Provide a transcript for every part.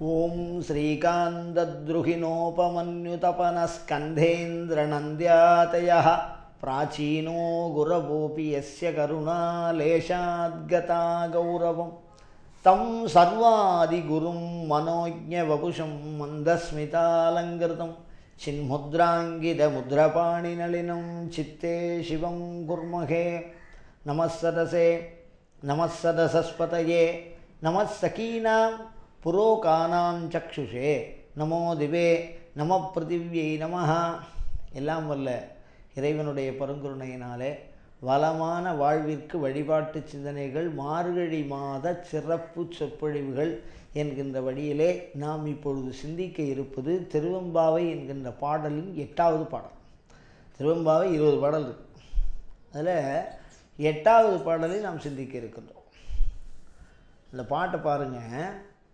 ॐ श्रीकान्तद्रुहिणोपमन्युतपनस्कन्धेन्द्रनन्द्यातयः प्राचीनो गुरवोऽपि यस्य करुणालेशाद्गता गौरवं तं सर्वादिगुरुं मनोज्ञवपुषं मन्दस्मितालङ्कृतं चिन्मुद्राङ्गितमुद्रपाणिनलिनं चित्ते शिवं कुर्महे नमः सदसे नमः सदसस्पतये नमः सखीनां புரோகானாம் சக்ஷுஷே நமோ திவே நம பிருத்திவியை நமஹ எல்லாம் வல்ல இறைவனுடைய பரங்குருணையினாலே வளமான வாழ்விற்கு வழிபாட்டு சிந்தனைகள் மார்கழி மாத சிறப்பு சொற்பொழிவுகள் என்கின்ற வழியிலே நாம் இப்பொழுது சிந்திக்க இருப்பது திருவம்பாவை என்கின்ற பாடலின் எட்டாவது பாடல் திருவம்பாவை இருபது பாடல் இருக்கு அதில் எட்டாவது பாடலை நாம் சிந்திக்க இருக்கின்றோம் இந்த பாட்டை பாருங்கள்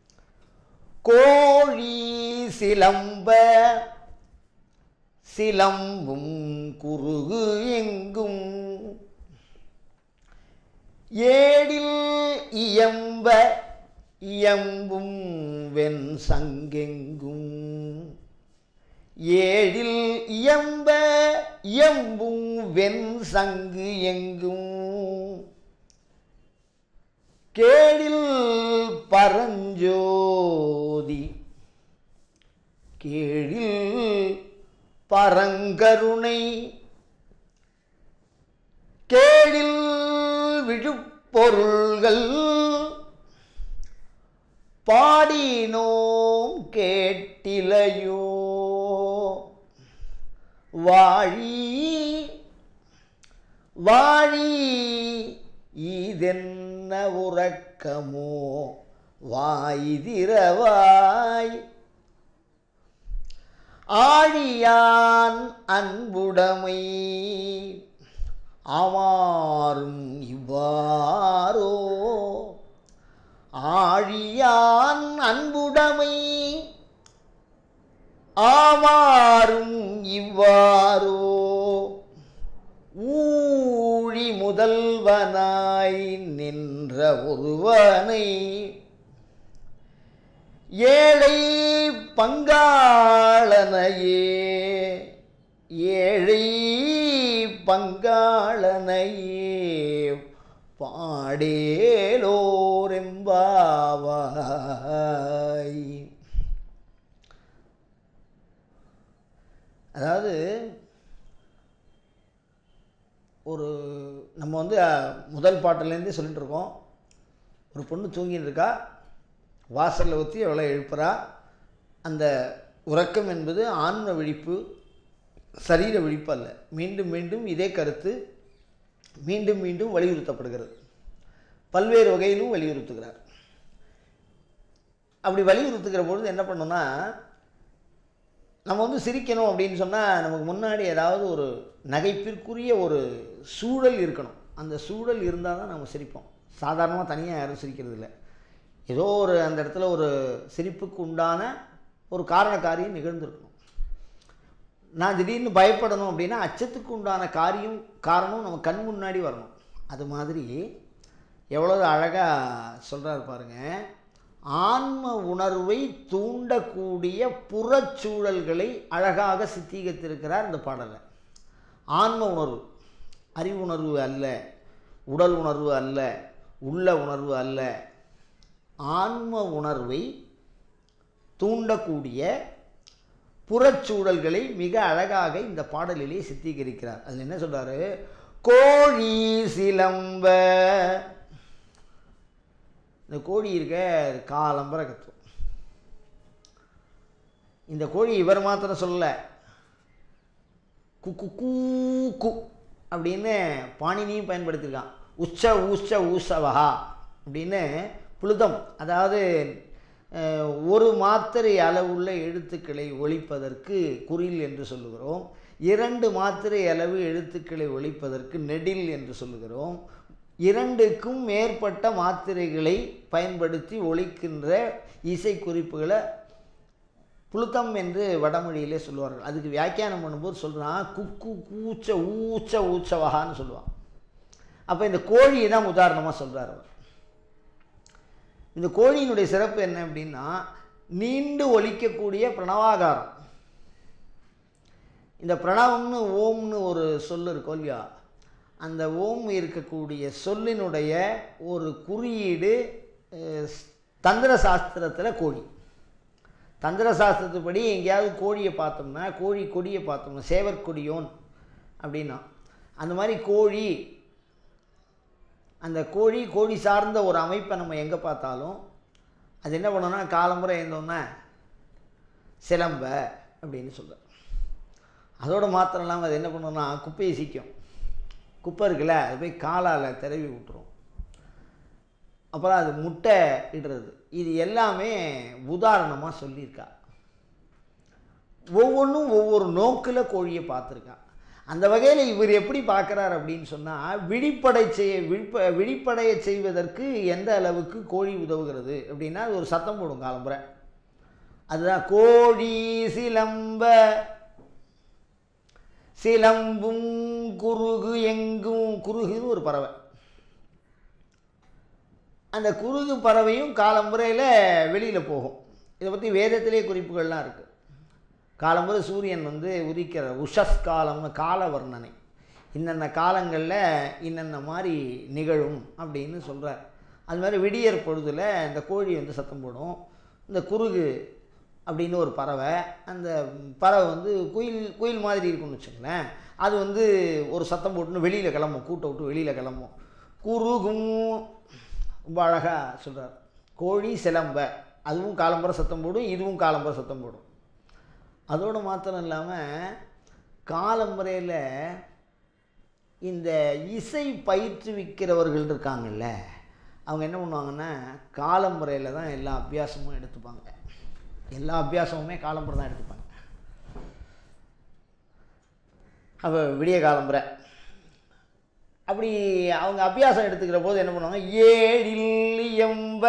கோழி சிலம்ப சிலம்பும் குறுகு எங்கும் ஏடில் இயம்ப இயம்பும் வெண் சங்கெங்கும் ஏழில் இயம்ப இயம்பும் வெண் சங்கு எங்கும் கேடில் பரஞ்சோதி கேழில் பரங்கருணை கேழில் விழுப்பொருள்கள் பாடினோம் கேட்டிலையோ வாழி வாழி இதென்ன உறக்கமோ வாய்திரவாய் ஆழியான் அன்புடைமை ஆமாறும் இவ்வாறோ ஆழியான் அன்புடைமை ஆமாறும் இவ்வாறோ ஊழி முதல்வனாய் நின்ற ஒருவனை ஏழை பங்காளனையே ஏழை பங்காளனையே பாடேலோரெம்பாவாய் அதாவது ஒரு நம்ம வந்து அஹ், முதல் பாட்டிலேருந்தே சொல்லிட்டு இருக்கோம் ஒரு பொண்ணு தூங்கின்னு இருக்கா வாசலில் ஊற்றி அவளை எழுப்புறா அந்த உறக்கம் என்பது ஆன்ம விழிப்பு சரீர விழிப்பு அல்ல மீண்டும் மீண்டும் இதே கருத்து மீண்டும் மீண்டும் வலியுறுத்தப்படுகிறது பல்வேறு வகையிலும் வலியுறுத்துகிறார் அப்படி வலியுறுத்துகிற பொழுது என்ன பண்ணோம்னா நம்ம வந்து சிரிக்கணும் அப்படின்னு சொன்னால் நமக்கு முன்னாடி ஏதாவது ஒரு நகைப்பிற்குரிய ஒரு சூழல் இருக்கணும் அந்த சூழல் இருந்தால் தான் நம்ம சிரிப்போம் சாதாரணமாக தனியாக யாரும் சிரிக்கிறது இல்லை ஏதோ ஒரு அந்த இடத்துல ஒரு சிரிப்புக்கு உண்டான ஒரு காரண காரியம் நிகழ்ந்திருக்கணும் நான் திடீர்னு பயப்படணும் அப்படின்னா அச்சத்துக்கு உண்டான காரியம் காரணம் நம்ம கண் முன்னாடி வரணும் அது மாதிரி எவ்வளவு அழகாக சொல்கிறாரு பாருங்க ஆன்ம உணர்வை தூண்டக்கூடிய புறச்சூழல்களை அழகாக சித்தீகத்திருக்கிறார் இந்த பாடலை ஆன்ம உணர்வு அறிவுணர்வு அல்ல உடல் உணர்வு அல்ல உள்ள உணர்வு அல்ல ஆன்ம உணர்வை தூண்டக்கூடிய புறச்சூழல்களை மிக அழகாக இந்த பாடலிலே சித்தீகரிக்கிறார் அதில் என்ன சொல்றாரு கோழி சிலம்ப இந்த கோழி இருக்க அது காலம்பர கத்தும் இந்த கோழி இவர் மாத்திரம் சொல்லலை குக்கு கூ கு அப்படின்னு பாணினியும் பயன்படுத்தியிருக்கான் உச்ச ஊச்ச ஊசவஹா அப்படின்னு புழுதம் அதாவது அஹ், ஒரு மாத்திரை அளவுள்ள எழுத்துக்களை ஒழிப்பதற்கு குறில் என்று சொல்லுகிறோம் இரண்டு மாத்திரை அளவு எழுத்துக்களை ஒழிப்பதற்கு நெடில் என்று சொல்லுகிறோம் இரண்டுக்கும் மேற்பட்ட மாத்திரைகளை பயன்படுத்தி ஒழிக்கின்ற இசை குறிப்புகளை புழுத்தம் என்று வடமொழியிலே சொல்லுவார்கள் அதுக்கு வியாக்கியானம் பண்ணும்போது சொல்கிறான் குக்கு கூச்ச ஊச்ச ஊச்சவகான்னு சொல்லுவான் அப்போ இந்த கோழியை தான் உதாரணமாக சொல்கிறார் அவர் இந்த கோழியினுடைய சிறப்பு என்ன அப்படின்னா நீண்டு ஒலிக்கக்கூடிய பிரணவாகாரம் இந்த பிரணவம்னு ஓம்னு ஒரு சொல் இருக்கும் இல்லையா அந்த ஓம் இருக்கக்கூடிய சொல்லினுடைய ஒரு குறியீடு அஹ், தந்திர சாஸ்திரத்தில் கோழி தந்திர சாஸ்திரத்துப்படி எங்கேயாவது கோழியை பார்த்தோம்னா கோழி கொடியை பார்த்தோம்னா சேவர் கொடியோன் அப்படின்னா அந்த மாதிரி கோழி அந்த கோழி கோழி சார்ந்த ஒரு அமைப்பை நம்ம எங்கே பார்த்தாலும் அது என்ன பண்ணோம்னா காலம்புரை இருந்தோம்னா சிலம்ப அப்படின்னு சொல்கிறார் அதோட மாத்திரம் இல்லாமல் அது என்ன பண்ணுன்னா குப்பையை சீக்கும் குப்பை இருக்குல்ல அது போய் காலால் திரவி விட்டுரும் அப்புறம் அது முட்டை இடுறது இது எல்லாமே உதாரணமாக சொல்லியிருக்கா ஒவ்வொன்றும் ஒவ்வொரு நோக்கில் கோழியை பார்த்துருக்கா அந்த வகையில் இவர் எப்படி பார்க்குறார் அப்படின்னு சொன்னால் விழிப்படை செய்ய விழிப்ப விழிப்படைய செய்வதற்கு எந்த அளவுக்கு கோழி உதவுகிறது அப்படின்னா அது ஒரு சத்தம் போடும் காலம்புரை அதுதான் கோழி சிலம்ப சிலம்பும் குருகு எங்கும் குருகுன்னு ஒரு பறவை அந்த குருகு பறவையும் காலம்புரையில் வெளியில் போகும் இதை பற்றி வேதத்திலே குறிப்புகள்லாம் இருக்குது காலம்புரை சூரியன் வந்து உதிக்கிற உஷஸ் காலம்னு கால வர்ணனை இன்னென்ன காலங்களில் இன்னென்ன மாதிரி நிகழும் அப்படின்னு சொல்கிறார் அது மாதிரி விடியற் பொழுதில் இந்த கோழி வந்து சத்தம் போடும் இந்த குருகு அப்படின்னு ஒரு பறவை அந்த பறவை வந்து குயில் குயில் மாதிரி இருக்கும்னு வச்சுங்களேன் அது வந்து ஒரு சத்தம் போட்டுன்னு வெளியில் கிளம்பும் கூட்டை விட்டு வெளியில் கிளம்பும் குருகும் ரொம்ப அழகாக சொல்கிறார் கோழி சிலம்ப அதுவும் காலம்பர சத்தம் போடும் இதுவும் காலம்பர சத்தம் போடும் அதோடு மாத்திரம் இல்லாமல் காலம்பரையில் இந்த இசை பயிற்றுவிக்கிறவர்கள் இருக்காங்கல்ல அவங்க என்ன பண்ணுவாங்கன்னா காலம்பரையில் தான் எல்லா அபியாசமும் எடுத்துப்பாங்க எல்லா அபியாசமுமே காலம்பரை தான் எடுத்துப்பாங்க அப்போ விடிய காலம்பரை அப்படி அவங்க அபியாசம் எடுத்துக்கிற போது என்ன பண்ணுவாங்க ஏழில் எம்ப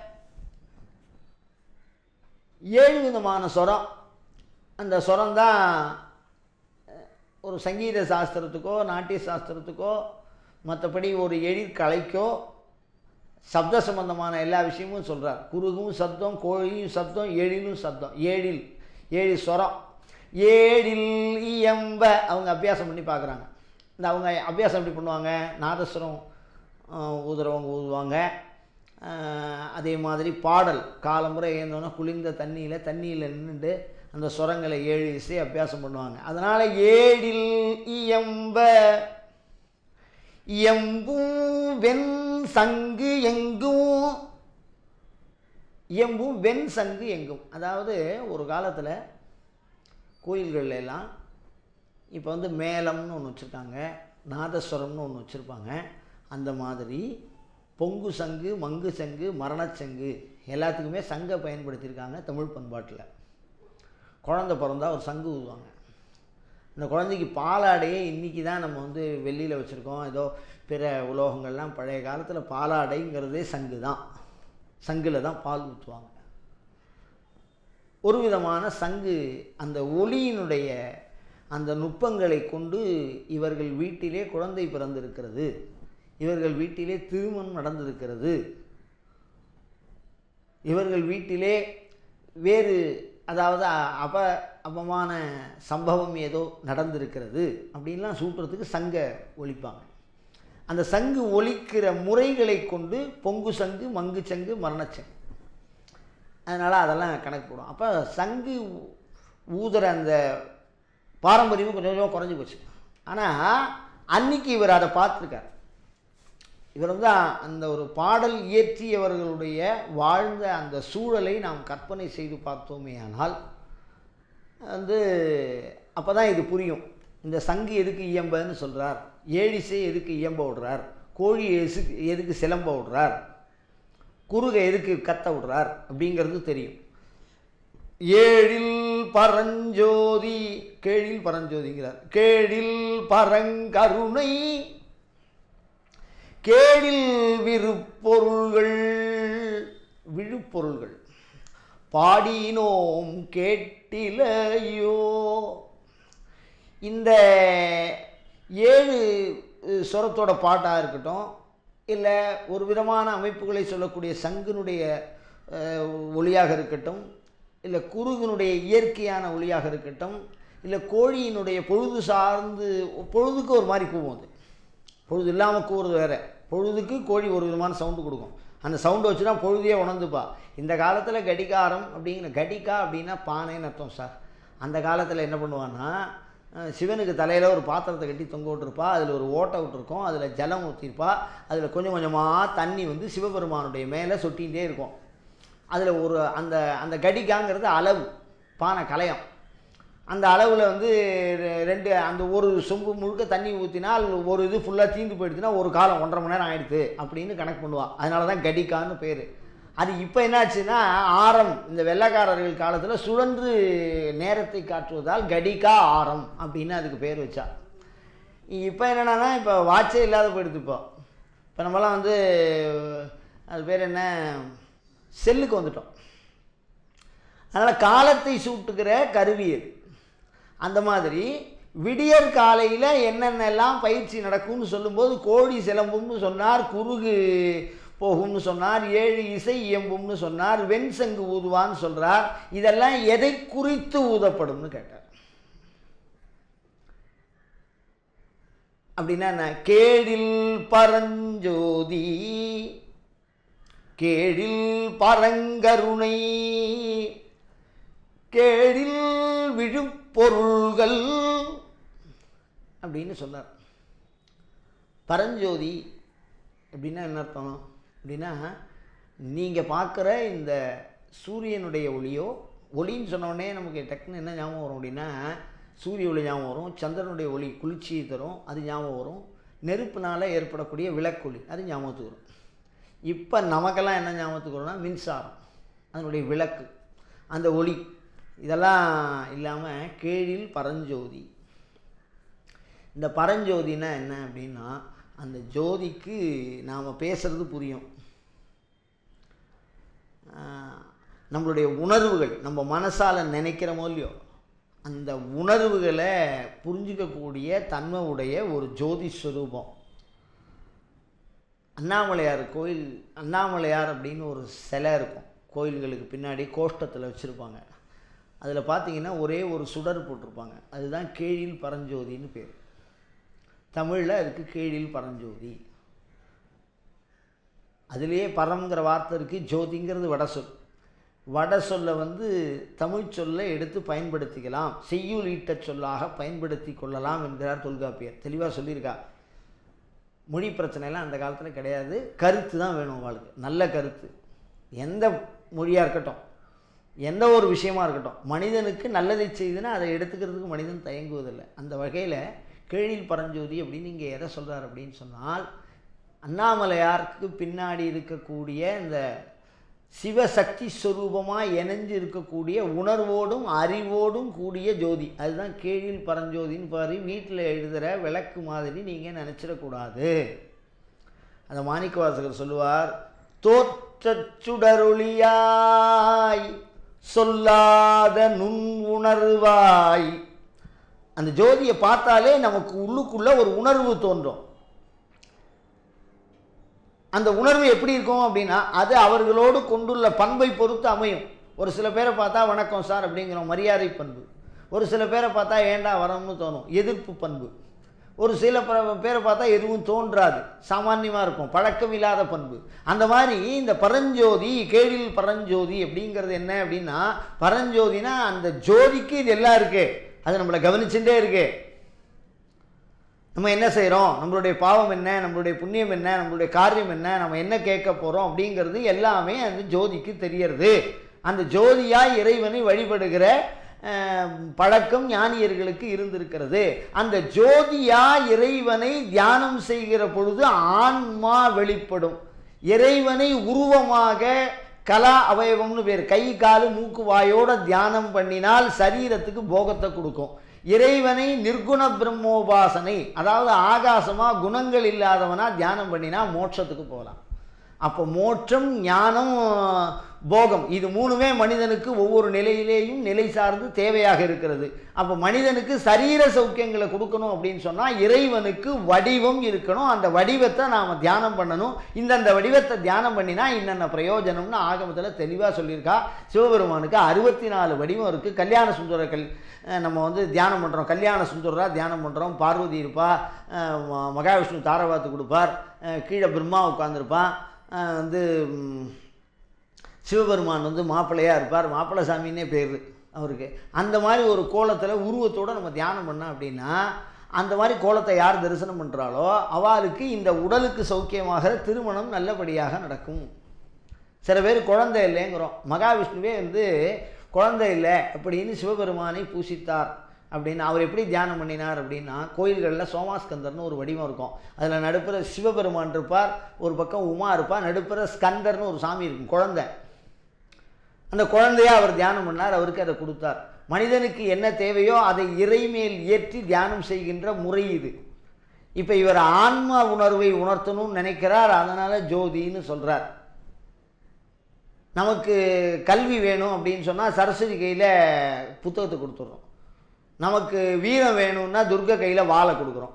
ஏழு விதமான சொரம் அந்த சொரம் தான் ஒரு சங்கீத சாஸ்திரத்துக்கோ நாட்டிய சாஸ்திரத்துக்கோ மற்றபடி ஒரு எழிற்கலைக்கோ சப்த சம்பந்தமான எல்லா விஷயமும் சொல்கிறார் குருகும் சப்தம் கோழியும் சப்தம் எழிலும் சப்தம் ஏழில் ஏழு ஸ்வரம் ஏழில் இயம்ப அவங்க அபியாசம் பண்ணி பார்க்குறாங்க இந்த அவங்க அபியாசம் எப்படி பண்ணுவாங்க நாதஸ்வரம் ஆஹ், ஊதுறவங்க ஊதுவாங்க ஆஹ், அதே மாதிரி பாடல் காலமுறை ஏந்தோன்னா குளிர்ந்த தண்ணியில் தண்ணியில் நின்றுட்டு அந்த சுரங்களை ஏழு இசை அபியாசம் பண்ணுவாங்க அதனால் ஏழில் இயம்ப எம்பும் வெண் சங்கு எங்கும் எம்பும் வெண் சங்கு எங்கும் அதாவது ஒரு காலத்தில் கோயில்கள்ல எல்லாம் இப்போ வந்து மேளம்னு ஒன்று வச்சுருக்காங்க நாதஸ்வரம்னு ஒன்று வச்சுருப்பாங்க அந்த மாதிரி பொங்கு சங்கு மங்கு சங்கு மரணச்சங்கு எல்லாத்துக்குமே சங்கை பயன்படுத்தியிருக்காங்க தமிழ் பண்பாட்டில் குழந்த பிறந்தா ஒரு சங்கு ஊதுவாங்க இந்த குழந்தைக்கு பாலாடையே இன்றைக்கி தான் நம்ம வந்து வெள்ளியில் வச்சுருக்கோம் ஏதோ பிற உலோகங்கள்லாம் பழைய காலத்தில் பாலாடைங்கிறதே சங்கு தான் சங்கில் தான் பால் ஊற்றுவாங்க ஒரு விதமான சங்கு அந்த ஒளியினுடைய அந்த நுட்பங்களை கொண்டு இவர்கள் வீட்டிலே குழந்தை பிறந்திருக்கிறது இவர்கள் வீட்டிலே திருமணம் நடந்திருக்கிறது இவர்கள் வீட்டிலே வேறு அதாவது அ- அப அபமான சம்பவம் ஏதோ நடந்திருக்கிறது அப்படின்லாம் சூட்டுறதுக்கு சங்க ஒலிப்பாங்க அந்த சங்கு ஒலிக்கிற முறைகளை கொண்டு பொங்கு சங்கு மங்கு சங்கு மரணச்சங்கு அதனால் அதெல்லாம் கணக்கு போடும் அப்போ சங்கு ஊ- ஊதுற அந்த பாரம்பரியமும் கொஞ்சம் கொஞ்சமாக குறைஞ்சி போச்சு ஆனால் அன்னைக்கு இவர் அதை பார்த்துருக்கார் இவர் வந்து அந்த ஒரு பாடல் இயற்றியவர்களுடைய வாழ்ந்த அந்த சூழலை நாம் கற்பனை செய்து பார்த்தோமே ஆனால் வந்து அப்போ தான் இது புரியும் இந்த சங்கு எதுக்கு இயம்பன்னு சொல்கிறார் ஏழிசை எதுக்கு இயம்ப விடுறார் கோழி எசுக்கு எதுக்கு சிலம்ப விடுறார் குறுகை எதுக்கு கத்த விடுறார் அப்படிங்கிறது தெரியும் ஏழில் பரஞ்சோதி கேழில் பரஞ்சோதிங்கிறார் கேழில் பரங்கருணை கேழில் விருப்பொருள்கள் விழுப்பொருள்கள் பாடினோம் கேட்டிலையோ இந்த ஏழு அஹ், சொரத்தோட பாட்டாக இருக்கட்டும் இல்லை ஒரு விதமான அமைப்புகளை சொல்லக்கூடிய சங்கினுடைய அஹ், ஒளியாக இருக்கட்டும் இல்லை குருகனுடைய இயற்கையான ஒளியாக இருக்கட்டும் இல்லை கோழியினுடைய பொழுது சார்ந்து பொழுதுக்கு ஒரு மாதிரி கூவும் அது பொழுது இல்லாமல் கூவுறது வேற பொழுதுக்கு கோழி ஒரு விதமான சவுண்டு கொடுக்கும் அந்த சவுண்டு வச்சுனா பொழுதையே உணர்ந்துப்பா இந்த காலத்தில் கடிகாரம் அப்படிங்கிற கடிகா அப்படின்னா பானைன்னு அர்த்தம் சார் அந்த காலத்தில் என்ன பண்ணுவான்னா அஹ், சிவனுக்கு தலையில் ஒரு பாத்திரத்தை கட்டி தொங்க விட்டுருப்பா அதில் ஒரு ஓட்டை விட்டுருக்கும் அதில் ஜலம் ஊற்றிருப்பா அதில் கொஞ்சம் கொஞ்சமாக தண்ணி வந்து சிவபெருமானுடைய மேலே சொட்டிகிட்டே இருக்கும் அதில் ஒரு அந்த அந்த கடிகாங்கிறது அளவு பானை கலையம் அந்த அளவில் வந்து ரெ- ரெண்டு அந்த ஒரு சொம்பு முழுக்க தண்ணி ஊற்றினால் ஒரு இது ஃபுல்லாக தீந்து போயிடுச்சுன்னா ஒரு காலம் ஒன்றரை மணி நேரம் ஆயிடுது அப்படின்னு கணக்கு பண்ணுவாள் அதனால தான் கடிக்கான்னு பேர் அது இப்போ என்னாச்சுன்னா ஆரம் இந்த வெள்ளைக்காரர்கள் காலத்தில் சுழன்று நேரத்தை காட்டுவதால் கடிகா ஆரம் அப்படின்னு அதுக்கு பேர் வச்சா இப்போ என்னென்னா இப்போ வாட்சே இல்லாத போயிடுது இப்போ இப்போ நம்மலாம் வந்து அது பேர் என்ன செல்லுக்கு வந்துட்டோம் அதனால் காலத்தை சூட்டுகிற கருவி அது அந்த மாதிரி விடியற் காலையில் என்னென்னலாம் பயிற்சி நடக்கும்னு சொல்லும்போது கோழி சிலம்பும்னு சொன்னார் குருகு போகும்னு சொன்னார் ஏழு இசை இயம்பும்னு சொன்னார் வெண்சங்கு ஊதுவான்னு சொல்றார் இதெல்லாம் எதை குறித்து ஊதப்படும்னு கேட்டார் அப்படின்னா என்ன கேடில் பரஞ்சோதி கேடில் பரங்கருணை கேடில் விழுப்பொருள்கள் அப்படின்னு சொன்னார் பரஞ்சோதி அப்படின்னா என்ன அர்த்தம் அப்படின்னா நீங்கள் பார்க்குற இந்த சூரியனுடைய ஒளியோ ஒளின்னு சொன்ன உடனே நமக்கு டக்குன்னு என்ன ஞாபகம் வரும் அப்படின்னா சூரிய ஒளி ஞாபகம் வரும் சந்திரனுடைய ஒளி குளிர்ச்சியை தரும் அது ஞாபகம் வரும் நெருப்புனால ஏற்படக்கூடிய விளக்கொளி அது ஞாபகத்துக்கு வரும் இப்போ நமக்கெல்லாம் என்ன ஞாபகத்துக்கு வரும்னா மின்சாரம் அதனுடைய விளக்கு அந்த ஒளி இதெல்லாம் இல்லாமல் கேழில் பரஞ்சோதி இந்த பரஞ்சோதினா என்ன அப்படின்னா அந்த ஜோதிக்கு நாம் பேசுறது புரியும் ஆஹ், நம்மளுடைய உணர்வுகள் நம்ம மனசால் நினைக்கிறோமோ இல்லையோ அந்த உணர்வுகளை புரிஞ்சிக்கக்கூடிய தன்மை உடைய ஒரு ஜோதி ஸ்வரூபம் அண்ணாமலையார் கோயில் அண்ணாமலையார் அப்படின்னு ஒரு சிலை இருக்கும் கோயில்களுக்கு பின்னாடி கோஷ்டத்தில் வச்சுருப்பாங்க அதில் பார்த்தீங்கன்னா ஒரே ஒரு சுடர் போட்டிருப்பாங்க அதுதான் கேழில் பரஞ்சோதின்னு பேர் தமிழில் அதுக்கு கேழில் பரஞ்சோதி அதுலேயே பரம்ங்கிற வார்த்தை இருக்குது ஜோதிங்கிறது வட சொல் வட சொல்லை வந்து தமிழ் சொல்லை எடுத்து பயன்படுத்திக்கலாம் செய்யுள் ஈட்டச் சொல்லாக பயன்படுத்தி கொள்ளலாம் என்கிறார் தொல்காப்பியர் தெளிவாக சொல்லியிருக்கா மொழி பிரச்சனைலாம் அந்த காலத்தில் கிடையாது கருத்து தான் வேணும் அவளுக்கு நல்ல கருத்து எந்த மொழியாக இருக்கட்டும் எந்த ஒரு விஷயமா இருக்கட்டும் மனிதனுக்கு நல்லதை செய்துன்னா அதை எடுத்துக்கிறதுக்கு மனிதன் தயங்குவதில்லை அந்த வகையில் கேழில் பரஞ்சோதி அப்படின்னு இங்கே எதை சொல்கிறார் அப்படின்னு சொன்னால் அண்ணாமலையாருக்கு பின்னாடி இருக்கக்கூடிய இந்த சிவசக்தி ஸ்வரூபமாக இணைஞ்சு இருக்கக்கூடிய உணர்வோடும் அறிவோடும் கூடிய ஜோதி அதுதான் கேழில் பரஞ்சோதின்னு பாரு வீட்டில் எழுதுகிற விளக்கு மாதிரி நீங்கள் நினச்சிடக்கூடாது அந்த மாணிக்கவாசகர் சொல்லுவார் தோற்றச் சுடரொளியாய் சொல்லாத நுண் உணர்வாய் அந்த ஜோதியை பார்த்தாலே நமக்கு உள்ளுக்குள்ள ஒரு உணர்வு தோன்றும் அந்த உணர்வு எப்படி இருக்கும் அப்படின்னா அது அவர்களோடு கொண்டுள்ள பண்பை பொறுத்து அமையும் ஒரு சில பேரை பார்த்தா வணக்கம் சார் அப்படிங்கிறோம் மரியாதை பண்பு ஒரு சில பேரை பார்த்தா ஏண்டா வரணும்னு தோணும் எதிர்ப்பு பண்பு ஒரு சில ப- பேரை பார்த்தா எதுவும் தோன்றாது சாமான்யமாக இருக்கும் பழக்கம் இல்லாத பண்பு அந்த மாதிரி இந்த பரஞ்சோதி கேழில் பரஞ்சோதி அப்படிங்கிறது என்ன அப்படின்னா பரஞ்சோதினா அந்த ஜோதிக்கு இது எல்லாம் இருக்கு அது நம்மளை கவனிச்சுட்டே இருக்கு நம்ம என்ன செய்கிறோம் நம்மளுடைய பாவம் என்ன நம்மளுடைய புண்ணியம் என்ன நம்மளுடைய காரியம் என்ன நம்ம என்ன கேட்க போகிறோம் அப்படிங்கிறது எல்லாமே அந்த ஜோதிக்கு தெரியறது அந்த ஜோதியாய் இறைவனை வழிபடுகிற அஹ், பழக்கம் ஞானியர்களுக்கு இருந்திருக்கிறது அந்த ஜோதியா இறைவனை தியானம் செய்கிற பொழுது ஆன்மா வெளிப்படும் இறைவனை உருவமாக கலா அவயவம்னு பேர் கை காலு மூக்கு வாயோட தியானம் பண்ணினால் சரீரத்துக்கு போகத்தை கொடுக்கும் இறைவனை நிர்குண பிரம்மோபாசனை அதாவது ஆகாசமா குணங்கள் இல்லாதவனா தியானம் பண்ணினா மோட்சத்துக்கு போகலாம் அப்போ மோட்சம் ஞானம் போகம் இது மூணுமே மனிதனுக்கு ஒவ்வொரு நிலையிலேயும் நிலை சார்ந்து தேவையாக இருக்கிறது அப்போ மனிதனுக்கு சரீர சௌக்கியங்களை கொடுக்கணும் அப்படின்னு சொன்னால் இறைவனுக்கு வடிவம் இருக்கணும் அந்த வடிவத்தை நாம் தியானம் பண்ணணும் இந்தந்த வடிவத்தை தியானம் பண்ணினா இன்னென்ன பிரயோஜனம்னு ஆகமத்தில் தெளிவாக சொல்லியிருக்கா சிவபெருமானுக்கு அறுபத்தி நாலு வடிவம் இருக்குது கல்யாண சுந்தரர்கள் அஹ் நம்ம வந்து தியானம் பண்ணுறோம் கல்யாண சுந்தரராக தியானம் பண்ணுறோம் பார்வதி இருப்பா அஹ் ம- மகாவிஷ்ணு தாரவாத்து கொடுப்பார் அஹ் கீழே பிரம்மா உட்காந்துருப்பான் வந்து ம், சிவபெருமான் வந்து மாப்பிள்ளையாக இருப்பார் மாப்பிள்ளை சாமின்னே பேர் அவருக்கு அந்த மாதிரி ஒரு கோலத்தில் உருவத்தோடு நம்ம தியானம் பண்ணோம் அப்படின்னா அந்த மாதிரி கோலத்தை யார் தரிசனம் பண்ணுறாளோ அவளுக்கு இந்த உடலுக்கு சௌக்கியமாகிற திருமணம் நல்லபடியாக நடக்கும் சில பேர் குழந்தை இல்லைங்கிறோம் மகாவிஷ்ணுவே வந்து குழந்தை இல்லை அப்படின்னு சிவபெருமானை பூசித்தார் அப்படின்னு அவர் எப்படி தியானம் பண்ணினார் அப்படின்னா கோயில்களில் சோமாஸ்கந்தர்னு ஒரு வடிவம் இருக்கும் அதில் நடுப்புற சிவபெருமான் இருப்பார் ஒரு பக்கம் உமா இருப்பார் நடுப்புற ஸ்கந்தர்னு ஒரு சாமி இருக்கும் குழந்தை அந்த குழந்தையா அவர் தியானம் பண்ணார் அவருக்கு அதை கொடுத்தார் மனிதனுக்கு என்ன தேவையோ அதை இறைமேல் ஏற்றி தியானம் செய்கின்ற முறை இது இப்போ இவர் ஆன்மா உணர்வை உணர்த்தணும்னு நினைக்கிறார் அதனால் ஜோதின்னு சொல்கிறார் நமக்கு கல்வி வேணும் அப்படின்னு சொன்னால் சரஸ்வதி கையில் புத்தகத்தை கொடுத்துட்றோம் நமக்கு வீரம் வேணும்னா துர்கை கையில் வாளை கொடுக்குறோம்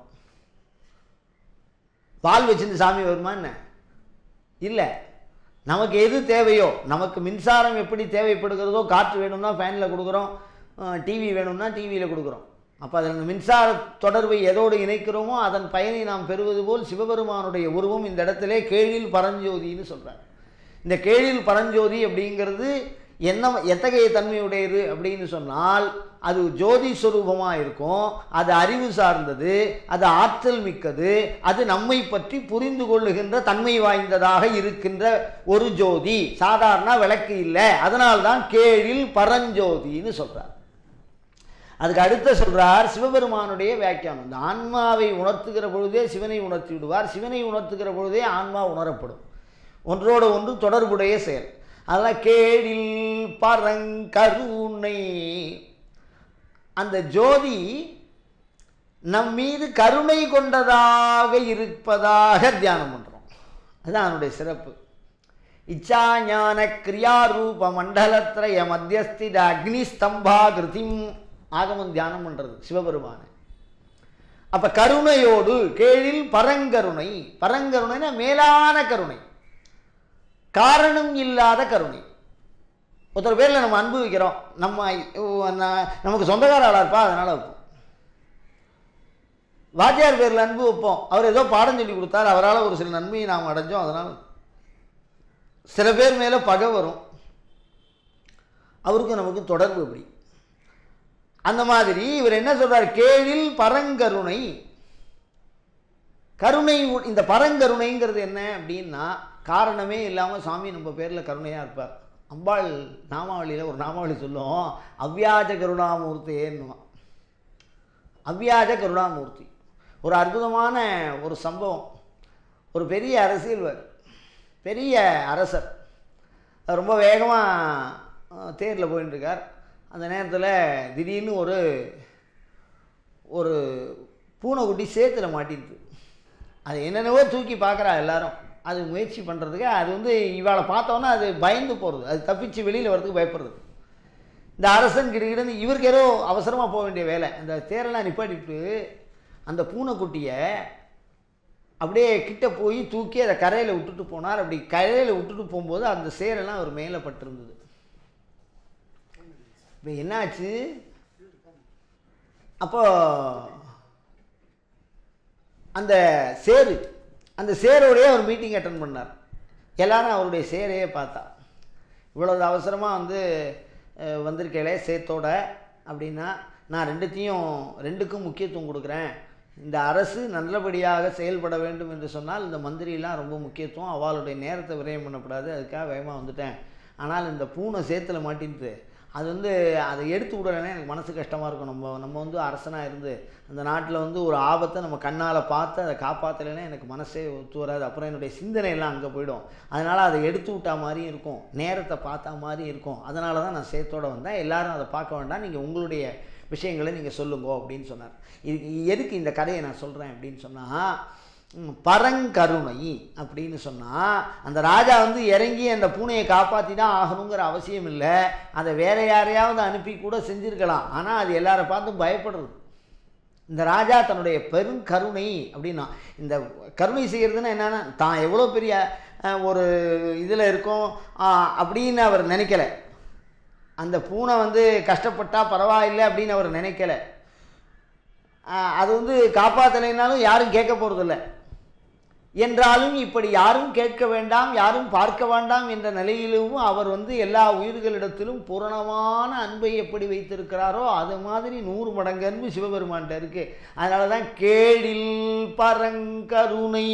வாள் வச்சிருந்து சாமி வருமா என்ன இல்லை நமக்கு எது தேவையோ நமக்கு மின்சாரம் எப்படி தேவைப்படுகிறதோ காற்று வேணும்னா ஃபேனில் கொடுக்குறோம் டிவி வேணும்னா டிவியில் கொடுக்குறோம் அப்போ அதில் அந்த மின்சார தொடர்பை எதோடு இணைக்கிறோமோ அதன் பயனை நாம் பெறுவது போல் சிவபெருமானுடைய உருவம் இந்த இடத்திலே கேழில் பரஞ்சோதின்னு சொல்கிறார் இந்த கேழில் பரஞ்சோதி அப்படிங்கிறது என்ன எத்தகைய தன்மையுடையது அப்படின்னு சொன்னால் அது ஜோதி ஸ்வரூபமாக இருக்கும் அது அறிவு சார்ந்தது அது ஆற்றல் மிக்கது அது நம்மை பற்றி புரிந்து கொள்ளுகின்ற தன்மை வாய்ந்ததாக இருக்கின்ற ஒரு ஜோதி சாதாரண விளக்கு இல்லை அதனால்தான் கேழில் பரஞ்சோதின்னு சொல்றார் அதுக்கு அடுத்த சொல்றார் சிவபெருமானுடைய வியாக்கியானம் இந்த ஆன்மாவை உணர்த்துகிற பொழுதே சிவனை உணர்த்தி விடுவார் சிவனை உணர்த்துகிற பொழுதே ஆன்மா உணரப்படும் ஒன்றோடு ஒன்று தொடர்புடைய செயல் அதெல்லாம் கேடில் பரங்கருணை அந்த ஜோதி நம் மீது கருணை கொண்டதாக இருப்பதாக தியானம் பண்ணுறோம் அதுதான் அதனுடைய சிறப்பு இச்சா ஞான கிரியாரூப மண்டலத்திரய மத்தியஸ்தித அக்னி ஸ்தம்பாகிருதிம் ஆகமம் தியானம் பண்ணுறது சிவபெருமான அப்ப கருணையோடு கேழில் பரங்கருணை பரங்கருணைனா மேலான கருணை காரணம் இல்லாத கருணை ஒருத்தர் பேரில் நம்ம அன்பு வைக்கிறோம் நம்ம ஓ, ந- நமக்கு சொந்தக்கார ஆளா இருப்பா அதனால வைப்போம் வாத்தியார் பேரில் அன்பு வைப்போம் அவர் ஏதோ பாடம் சொல்லி கொடுத்தார் அவரால் ஒரு சில நன்மையை நாம் அடைஞ்சோம் அதனால் சில பேர் மேலே பகை வரும் அவருக்கும் நமக்கு தொடர்பு இப்படி அந்த மாதிரி இவர் என்ன சொல்றார் கேழில் பரங்கருணை கருணை உ- இந்த பரங்கருணைங்கிறது என்ன அப்படின்னா காரணமே இல்லாமல் சாமி நம்ம பேரில் கருணையாக இருப்பார் அம்பாள் நாமாவளியில் ஒரு நாமாவளி சொல்லும் அவ்வியாஜ கருணாமூர்த்தியேன்னுவான் அவ்வியாஜ கருணாமூர்த்தி ஒரு அற்புதமான ஒரு சம்பவம் ஒரு பெரிய அரசியல்வார் பெரிய அரசர் அவர் ரொம்ப வேகமாக தேரில் போயின்னு இருக்கார் அந்த நேரத்தில் திடீர்னு ஒரு ஒரு பூனைக்குட்டி சேத்துல மாட்டிடுது அது என்னென்னவோ தூக்கி பார்க்குறா எல்லாரும் அது முயற்சி பண்ணுறதுக்கு அது வந்து இவாளை பார்த்தோன்னா அது பயந்து போகிறது அது தப்பிச்சு வெளியில் வர்றதுக்கு பயப்படுறது இந்த அரசன் கிட்டக்கிட்ட இவருக்கு ஏதோ அவசரமாக போக வேண்டிய வேலை அந்த தேரெல்லாம் நிப்பாட்டிட்டு அந்த பூனைக்குட்டியை அப்படியே கிட்ட போய் தூக்கி அதை கரையில் விட்டுட்டு போனார் அப்படி கரையில் விட்டுட்டு போகும்போது அந்த சேரெல்லாம் அவர் மேலே பட்டிருந்தது இப்போ என்னாச்சு அப்போ அந்த சேரு அந்த சேரோடையே அவர் மீட்டிங் அட்டன் பண்ணார் எல்லாரும் அவருடைய சேரையே பார்த்தா இவ்வளவு அவசரமாக வந்து அஹ், வந்திருக்கேளே சேத்தோட அப்படின்னா நான் ரெண்டுத்தையும் ரெண்டுக்கும் முக்கியத்துவம் கொடுக்குறேன் இந்த அரசு நல்லபடியாக செயல்பட வேண்டும் என்று சொன்னால் இந்த மந்திரிலாம் ரொம்ப முக்கியத்துவம் அவளுடைய நேரத்தை விரயம் பண்ணக்கூடாது அதுக்காக வேகமாக வந்துட்டேன் ஆனால் இந்த பூனை சேத்துல மாட்டின்ட்டு அது வந்து அதை எடுத்து விடலைன்னா எனக்கு மனசு கஷ்டமாக இருக்கும் நம்ம நம்ம வந்து அரசனாக இருந்து அந்த நாட்டில் வந்து ஒரு ஆபத்தை நம்ம கண்ணால் பார்த்து அதை காப்பாற்றலைன்னா எனக்கு மனசே ஒத்து வராது அப்புறம் என்னுடைய சிந்தனை எல்லாம் அங்கே போயிடும் அதனால் அதை எடுத்து விட்டா மாதிரியும் இருக்கும் நேரத்தை பார்த்தா மாதிரியும் இருக்கும் அதனால தான் நான் சேத்தோட வந்தேன் எல்லாரும் அதை பார்க்க வேண்டாம் நீங்கள் உங்களுடைய விஷயங்களை நீங்கள் சொல்லுங்க அப்படின்னு சொன்னார் இதுக்கு எதுக்கு இந்த கதையை நான் சொல்கிறேன் அப்படின்னு சொன்னால் ம், பரங்கருணை அப்படின்னு சொன்னால் அந்த ராஜா வந்து இறங்கி அந்த பூனையை காப்பாற்றி தான் ஆகணுங்கிற அவசியம் இல்லை அதை வேற யாரையாவது அனுப்பி கூட செஞ்சுருக்கலாம் ஆனால் அது எல்லாரை பார்த்தும் பயப்படுறது இந்த ராஜா தன்னுடைய பெருங்கருணை அப்படின்னா இந்த கருணை செய்கிறதுன்னா என்னென்னா தான் எவ்வளோ பெரிய அஹ், ஒரு இதில் இருக்கோம் ஆஹ், அப்படின்னு அவர் நினைக்கல அந்த பூனை வந்து கஷ்டப்பட்டா பரவாயில்லை அப்படின்னு அவர் நினைக்கல ஆஹ், அது வந்து காப்பாற்றலைனாலும் யாரும் கேட்க போகிறதில்ல என்றாலும் இப்படி யாரும் கேட்க வேண்டாம் யாரும் பார்க்க வேண்டாம் என்ற நிலையிலும் அவர் வந்து எல்லா உயிர்களிடத்திலும் பூரணமான அன்பை எப்படி வைத்திருக்கிறாரோ அது மாதிரி நூறு மடங்கு அன்பு சிவபெருமான்கிட்ட இருக்கு அதனால தான் கேடில் பரங்கருணை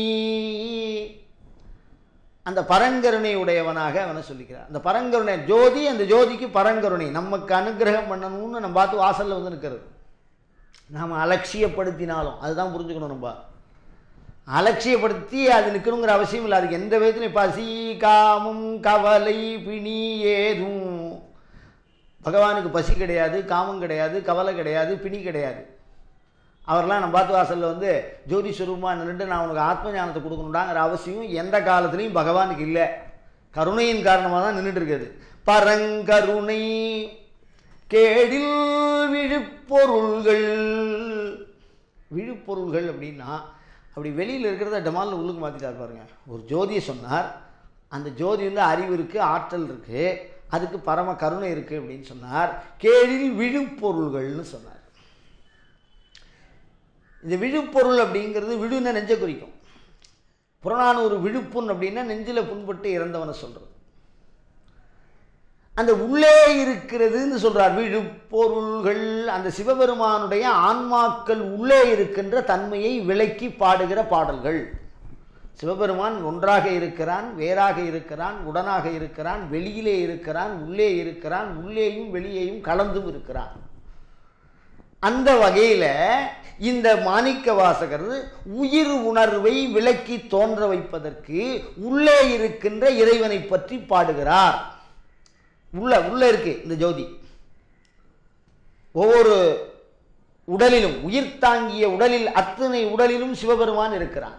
அந்த பரங்கருணை உடையவனாக அவனை சொல்லிக்கிறார் அந்த பரங்கருணை ஜோதி அந்த ஜோதிக்கு பரங்கருணை நமக்கு அனுகிரகம் பண்ணணும்னு நம்ம பார்த்து வாசல்ல வந்து நிற்கிறது நாம் அலட்சியப்படுத்தினாலும் அதுதான் புரிஞ்சுக்கணும் நம்ம அலட்சியப்படுத்தி அது நிற்கணுங்கிற அவசியம் இல்லை அதுக்கு எந்த விதத்துலையும் பசி காமம் கவலை பிணி ஏதும் பகவானுக்கு பசி கிடையாது காமம் கிடையாது கவலை கிடையாது பிணி கிடையாது அவர்லாம் நம்ம பார்த்து வாசலில் வந்து ஜோதி சுரூபமாக நின்றுட்டு நான் உனக்கு ஆத்ம ஞானத்தை கொடுக்கணுடாங்கிற அவசியம் எந்த காலத்துலையும் பகவானுக்கு இல்லை கருணையின் காரணமாக தான் நின்றுட்டு இருக்குது பரங்கருணை கேடில் விழுப்பொருள்கள் விழுப்பொருள்கள் அப்படின்னா அப்படி வெளியில் இருக்கிறத டமாலில் உள்ளுக்கு மாற்றிட்டார் பாருங்க ஒரு ஜோதியை சொன்னார் அந்த ஜோதி வந்து அறிவு இருக்குது ஆற்றல் இருக்குது அதுக்கு பரம கருணை இருக்குது அப்படின்னு சொன்னார் கேடில் விழுப்பொருள்கள்னு சொன்னார் இந்த விழுப்பொருள் அப்படிங்கிறது விழுன நெஞ்ச குறிக்கும் புறநானூறு விழுப்புண் அப்படின்னா நெஞ்சில் புண்பட்டு இறந்தவனை சொல்கிறது அந்த உள்ளே இருக்கிறதுன்னு சொல்றார் விழுப்பொருள்கள் அந்த சிவபெருமானுடைய ஆன்மாக்கள் உள்ளே இருக்கின்ற தன்மையை விளக்கி பாடுகிற பாடல்கள் சிவபெருமான் ஒன்றாக இருக்கிறான் வேறாக இருக்கிறான் உடனாக இருக்கிறான் வெளியிலே இருக்கிறான் உள்ளே இருக்கிறான் உள்ளேயும் வெளியேயும் கலந்தும் இருக்கிறான் அந்த வகையில இந்த மாணிக்க வாசகர் உயிர் உணர்வை விளக்கி தோன்ற வைப்பதற்கு உள்ளே இருக்கின்ற இறைவனை பற்றி பாடுகிறார் உள்ள உள்ள இருக்கு இந்த ஜோதி ஒவ்வொரு உடலிலும் உயிர் தாங்கிய உடலில் அத்தனை உடலிலும் சிவபெருமான் இருக்கிறான்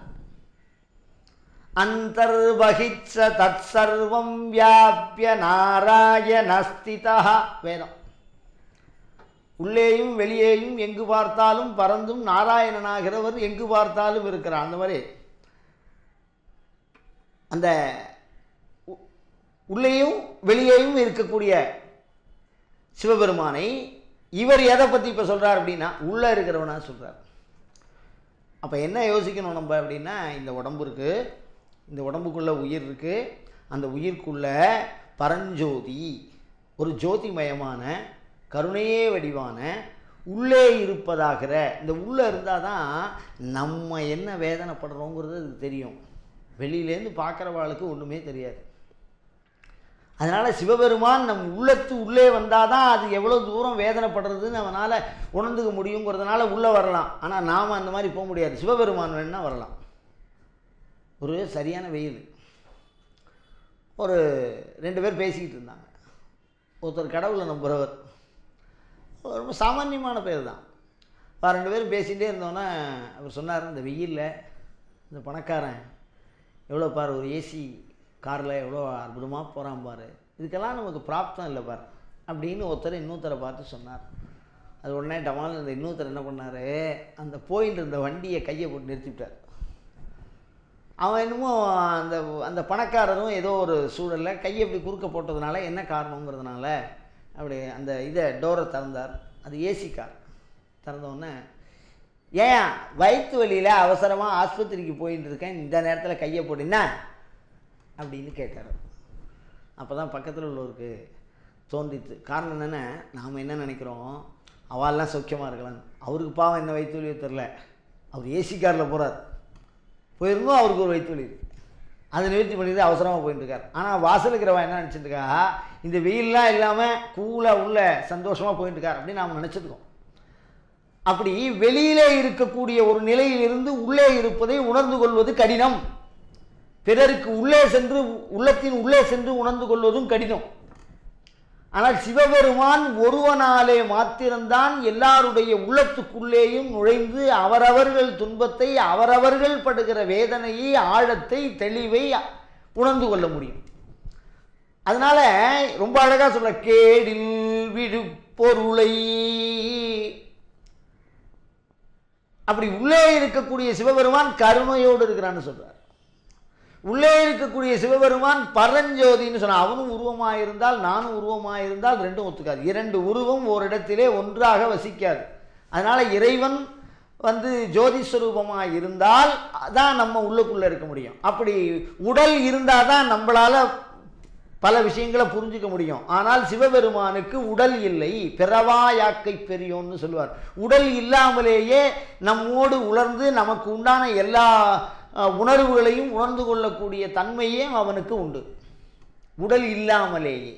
அந்தர்வகிச்ச தத் சர்வம் வியாபிய நாராயணஸ்திதா வேதம் உள்ளேயும் வெளியேயும் எங்கு பார்த்தாலும் பறந்தும் நாராயணனாகிறவர் எங்கு பார்த்தாலும் இருக்கிறார் அந்த மாதிரி அந்த உ- உள்ளேயும் வெளியேயும் இருக்கக்கூடிய சிவபெருமானை இவர் எதை பற்றி இப்போ சொல்றார் அப்படின்னா உள்ளே இருக்கிறவனா சொல்றார் அப்போ என்ன யோசிக்கணும் நம்ம அப்படின்னா இந்த உடம்பு இருக்கு இந்த உடம்புக்குள்ள உயிர் இருக்கு அந்த உயிர்க்குள்ள பரஞ்சோதி ஒரு ஜோதிமயமான கருணையே வடிவான உள்ளே இருப்பதாகிற இந்த உள்ளே இருந்தால் தான் நம்ம என்ன வேதனைப்படுறோங்கிறது அதுக்கு தெரியும் வெளியிலேருந்து பார்க்குறவாளுக்கு ஒன்றுமே தெரியாது அதனால் சிவபெருமான் நம் உள்ளத்து உள்ளே வந்தால் தான் அது எவ்வளோ தூரம் வேதனைப்படுறதுன்னு அவனால் உணர்ந்துக்க முடியுங்கிறதுனால உள்ளே வரலாம் ஆனால் நாம் அந்த மாதிரி போக முடியாது சிவபெருமான் வேணுன்னா வரலாம் ஒரு சரியான வெயில் ஒரு ரெண்டு பேர் பேசிக்கிட்டு இருந்தாங்க ஒருத்தர் கடவுளை நம்புகிறவர் ரொம்ப சாமானியமான பேர் தான் இப்போ ரெண்டு பேரும் பேசிகிட்டே இருந்தோன்னே அவர் சொன்னார் இந்த வெயிலில் இந்த பணக்காரன் எவ்வளோ பாரு ஒரு ஏசி காரில் எவ்வளோ அற்புதமாக போகிறான் பாரு இதுக்கெல்லாம் நமக்கு பிராப்தம் இல்லை பாரு அப்படின்னு ஒருத்தர் இன்னொருத்தரை பார்த்து சொன்னார் அது உடனே டமால் இந்த இன்னொருத்தர் என்ன பண்ணார் அந்த போயிட்டு இருந்த வண்டியை கையை போட்டு நிறுத்திவிட்டார் அவன் என்னமோ அந்த அந்த பணக்காரரும் ஏதோ ஒரு சூழலில் கையை இப்படி குறுக்க போட்டதுனால என்ன காரணங்கிறதுனால அப்படி அந்த இதை டோரை திறந்தார் அது ஏசி கார் திறந்த உடனே ஏன் வயிற்று வலியில் அவசரமாக ஆஸ்பத்திரிக்கு போயிட்டு இருக்கேன் இந்த நேரத்தில் கையை போட்டினா அப்படின்னு கேட்டார் அப்போ தான் பக்கத்தில் உள்ளவருக்கு தோன்றித்து காரணம் என்னென்ன நாம் என்ன நினைக்கிறோம் அவெல்லாம் சௌக்கியமாக இருக்கலாம்னு அவருக்கு பாவம் என்ன வயிற்று வலியோ தெரில அவர் ஏசி காரில் போகிறார் போயிருந்தோம் அவருக்கு ஒரு வயிற்று வலி இருக்கு அதை நிவர்த்தி பண்ணிட்டு அவசரமாக போயிட்டு இருக்கார் ஆனால் வாசல் இருக்கிறவன் என்ன நினச்சிட்டு இருக்கா இந்த வெயில்லாம் இல்லாமல் கூலாக உள்ள சந்தோஷமாக போயிட்டு இருக்கார் அப்படின்னு நாம் நினச்சிருக்கோம் அப்படி வெளியிலே இருக்கக்கூடிய ஒரு நிலையிலிருந்து உள்ளே இருப்பதை உணர்ந்து கொள்வது கடினம் பிறருக்கு உள்ளே சென்று உள்ளத்தின் உள்ளே சென்று உணர்ந்து கொள்வதும் கடினம் ஆனால் சிவபெருமான் ஒருவனாலே மாத்திரம்தான் எல்லாருடைய உள்ளத்துக்குள்ளேயும் நுழைந்து அவரவர்கள் துன்பத்தை அவரவர்கள் படுகிற வேதனையை ஆழத்தை தெளிவை உணர்ந்து கொள்ள முடியும் அதனால ரொம்ப அழகா சொல்ல கேடில் விழுப்பொருளை அப்படி உள்ளே இருக்கக்கூடிய சிவபெருமான் கருணையோடு இருக்கிறான்னு சொல்றார் உள்ளே இருக்கக்கூடிய சிவபெருமான் பரஞ்சோதின்னு சொன்னான் அவனும் உருவமாக இருந்தால் நானும் உருவமாக இருந்தால் ரெண்டும் ஒத்துக்காது இரண்டு உருவம் ஓரிடத்திலே ஒன்றாக வசிக்காது அதனால இறைவன் வந்து ஜோதி ஸ்வரூபமாக இருந்தால் தான் நம்ம உள்ளுக்குள்ளே இருக்க முடியும் அப்படி உடல் இருந்தால் தான் நம்மளால பல விஷயங்களை புரிஞ்சுக்க முடியும் ஆனால் சிவபெருமானுக்கு உடல் இல்லை பிறவா யாக்கை பெரியோன்னு சொல்லுவார் உடல் இல்லாமலேயே நம்மோடு உணர்ந்து நமக்கு உண்டான எல்லா அஹ், உணர்வுகளையும் உணர்ந்து கொள்ளக்கூடிய தன்மையும் அவனுக்கு உண்டு உடல் இல்லாமலேயே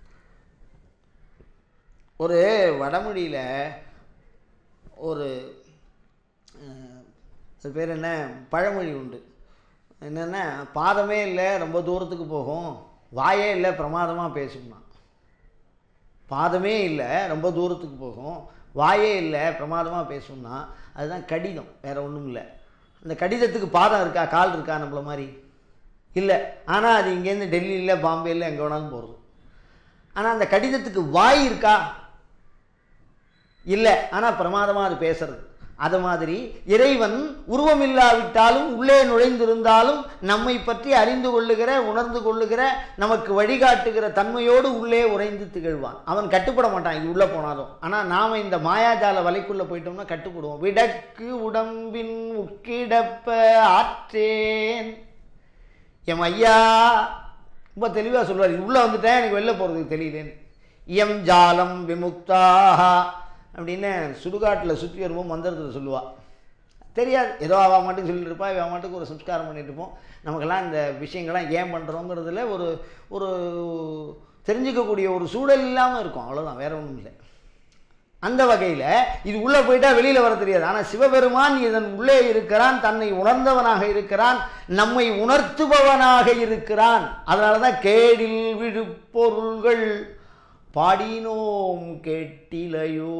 ஒரு வடமொழியில் ஒரு அஹ், அது பேர் என்ன பழமொழி உண்டு என்னென்னா பாதமே இல்லை ரொம்ப தூரத்துக்கு போகும் வாயே இல்லை பிரமாதமாக பேசும்னா பாதமே இல்லை ரொம்ப தூரத்துக்கு போகும் வாயே இல்லை பிரமாதமாக பேசும்னா அதுதான் கடிதம் வேற ஒன்றும் இல்லை அந்த கடிதத்துக்கு பாதம் இருக்கா கால் இருக்கா நம்மள மாதிரி இல்லை ஆனால் அது இங்கேருந்து டெல்லியில் பாம்பேயில் எங்கே வேணாலும் போகிறது ஆனால் அந்த கடிதத்துக்கு வாய் இருக்கா இல்லை ஆனால் பிரமாதமாக அது பேசுறது அது மாதிரி இறைவன் உருவம் இல்லாவிட்டாலும் உள்ளே நுழைந்திருந்தாலும் நம்மை பற்றி அறிந்து கொள்ளுகிற உணர்ந்து கொள்ளுகிற நமக்கு வழிகாட்டுகிற தன்மையோடு உள்ளே உறைந்து திகழ்வான் அவன் கட்டுப்பட மாட்டான் இது உள்ளே போனாலும் ஆனால் நாம் இந்த மாயாஜால வலைக்குள்ளே போயிட்டோம்னா கட்டுப்படுவோம் விடக்கு உடம்பின் உட்கிடப்ப ஆற்றேன் எம் ஐயா ரொம்ப தெளிவாக சொல்லுவார் இது உள்ளே வந்துட்டேன் எனக்கு வெளில போகிறதுக்கு தெரியலேன்னு எம் ஜாலம் விமுக்தாக அப்படின்னு சுடுகாட்டில் சுற்றி வரும்போது மந்திரத்தில் சொல்லுவா தெரியாது ஏதோ அவள் மாட்டுக்கு சொல்லிட்டு இருப்பா இவன் மாட்டுக்கு ஒரு சம்ஸ்காரம் பண்ணிட்டு இருப்போம் நமக்கெல்லாம் இந்த விஷயங்கள்லாம் ஏன் பண்ணுறோங்கிறதுல ஒரு ஒரு தெரிஞ்சுக்கக்கூடிய ஒரு சூழல் இல்லாமல் இருக்கும் அவ்வளோதான் வேற ஒன்றும் இல்லை அந்த வகையில் இது உள்ளே போயிட்டா வெளியில் வர தெரியாது ஆனால் சிவபெருமான் இதன் உள்ளே இருக்கிறான் தன்னை உணர்ந்தவனாக இருக்கிறான் நம்மை உணர்த்துபவனாக இருக்கிறான் அதனால தான் கேடில் விழுப்பொருள்கள் பாடினோம் கேட்டிலையோ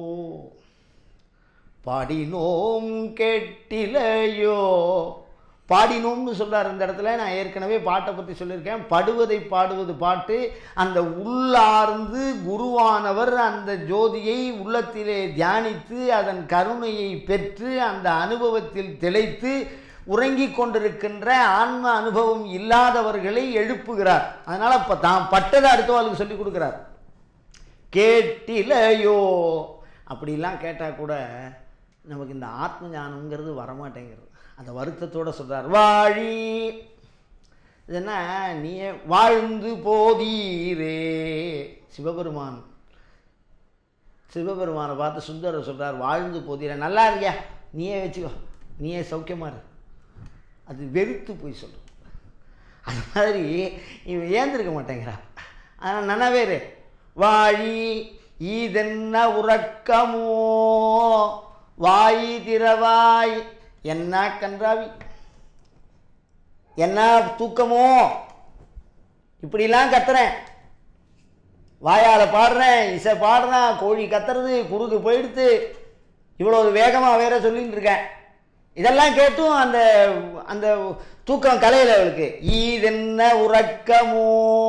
பாடினோம் கேட்டிலையோ பாடினோம்னு சொல்றார் இந்த இடத்துல நான் ஏற்கனவே பாட்டை பற்றி சொல்லியிருக்கேன் படுவதை பாடுவது பாட்டு அந்த உள்ளார்ந்து குருவானவர் அந்த ஜோதியை உள்ளத்திலே தியானித்து அதன் கருணையை பெற்று அந்த அனுபவத்தில் திளைத்து உறங்கிக் கொண்டிருக்கின்ற ஆன்ம அனுபவம் இல்லாதவர்களை எழுப்புகிறார் அதனால் இப்போ தான் பட்டதை அடுத்தவாளுக்கு சொல்லி கொடுக்குறார் கேட்டிலையோ அப்படிலாம் கேட்டால் கூட நமக்கு இந்த ஆத்ம ஞானம்ங்கிறது வரமாட்டேங்கிறது அந்த வருத்தத்தோட சொல்றார் வாழி இது என்ன நீ வாழ்ந்து போதீரே சிவபெருமான் சிவபெருமானை பார்த்து சுந்தரர் சொல்றார் வாழ்ந்து போதீரே நல்லா இருக்கியா நீயே வச்சுக்கோ நீயே சௌக்கியமா இரு அது வெறுத்து போய் சொல்லும் அது மாதிரி இவன் ஏந்திருக்க மாட்டேங்கிறா ஆனால் நனவேறு வாழி ஈதென்ன உறக்கமோ வாய் திறவாய் என்ன கன்றாவி என்ன தூக்கமோ இப்படிலாம் கத்துறேன் வாயால் பாடுறேன் இசை பாடுறேன் கோழி கத்துறது குறுக்கு போயிடுத்து இவ்வளோ வேகமாக வேற சொல்லிட்டு இருக்கேன் இதெல்லாம் கேட்டும் அந்த அந்த தூக்கம் கலையில் அவளுக்கு ஈதென்ன உறக்கமோ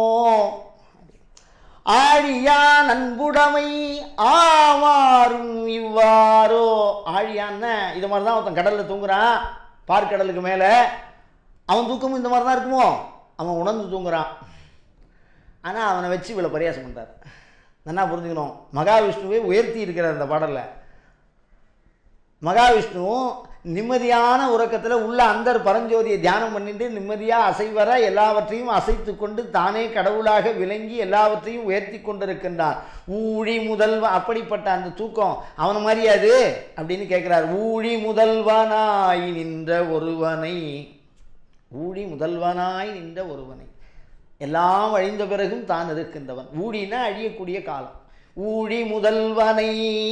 ஆழியான் அன்புடைமை ஆமாறும் இவ்வாறோ ஆழியான்னு இது மாதிரி தான் ஒருத்தன் கடலில் தூங்குறான் பார்க்கடலுக்கு மேலே அவன் தூக்கமும் இந்த மாதிரி தான் இருக்குமோ அவன் உணர்ந்து தூங்குறான் ஆனால் அவனை வச்சு இவ்வளோ பரியாசம் பண்ணுறார் நல்லா புரிஞ்சுக்கணும் மகாவிஷ்ணுவை உயர்த்தி இருக்கிறார் இந்த பாடலில் மகாவிஷ்ணுவும் நிம்மதியான உறக்கத்தில் உள்ள அந்தர் பரஞ்சோதியை தியானம் பண்ணிட்டு நிம்மதியாக அசைவர எல்லாவற்றையும் அசைத்து கொண்டு தானே கடவுளாக விளங்கி எல்லாவற்றையும் உயர்த்தி கொண்டிருக்கின்றார் ஊழி முதல்வ அப்படிப்பட்ட அந்த தூக்கம் அவன மாதிரி அது அப்படின்னு கேட்குறார் ஊழி முதல்வனாய் நின்ற ஒருவனை ஊழி முதல்வனாய் நின்ற ஒருவனை எல்லாம் அழிந்த பிறகும் தான் இருக்கின்றவன் ஊழினா அழியக்கூடிய காலம் ஊழி முதல்வனை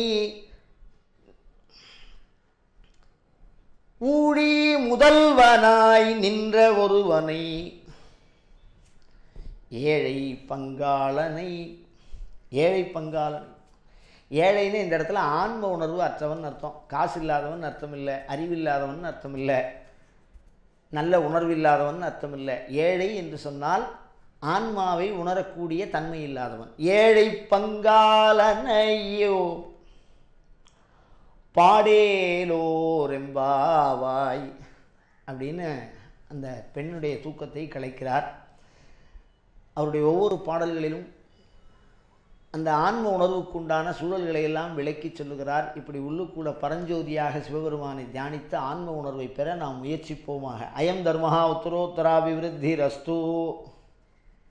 ஊழி முதல்வனாய் நின்ற ஒருவனை ஏழை பங்காளனை ஏழை பங்காளன் ஏழைன்னு இந்த இடத்துல ஆன்ம உணர்வு அற்றவன் அர்த்தம் காசு இல்லாதவன் அர்த்தம் இல்லை அறிவில்லாதவன் அர்த்தம் இல்லை நல்ல உணர்வில்லாதவன் அர்த்தம் இல்லை ஏழை என்று சொன்னால் ஆன்மாவை உணரக்கூடிய தன்மை இல்லாதவன் ஏழை பங்காளனையோ பாடேலோரெம்பாவாய் அப்படின்னு அந்த பெண்ணுடைய தூக்கத்தை கலைக்கிறார் அவருடைய ஒவ்வொரு பாடல்களிலும் அந்த ஆன்ம உணர்வுக்குண்டான சூழல்களை எல்லாம் விளக்கி சொல்லுகிறார் இப்படி உள்ளுக்குள்ள பரஞ்சோதியாக சிவபெருமானை தியானித்து ஆன்ம உணர்வை பெற நாம் முயற்சிப்போமாக அயம் தர்மஹா உத்தரோத்தராபிவிருத்தி ரஸ்து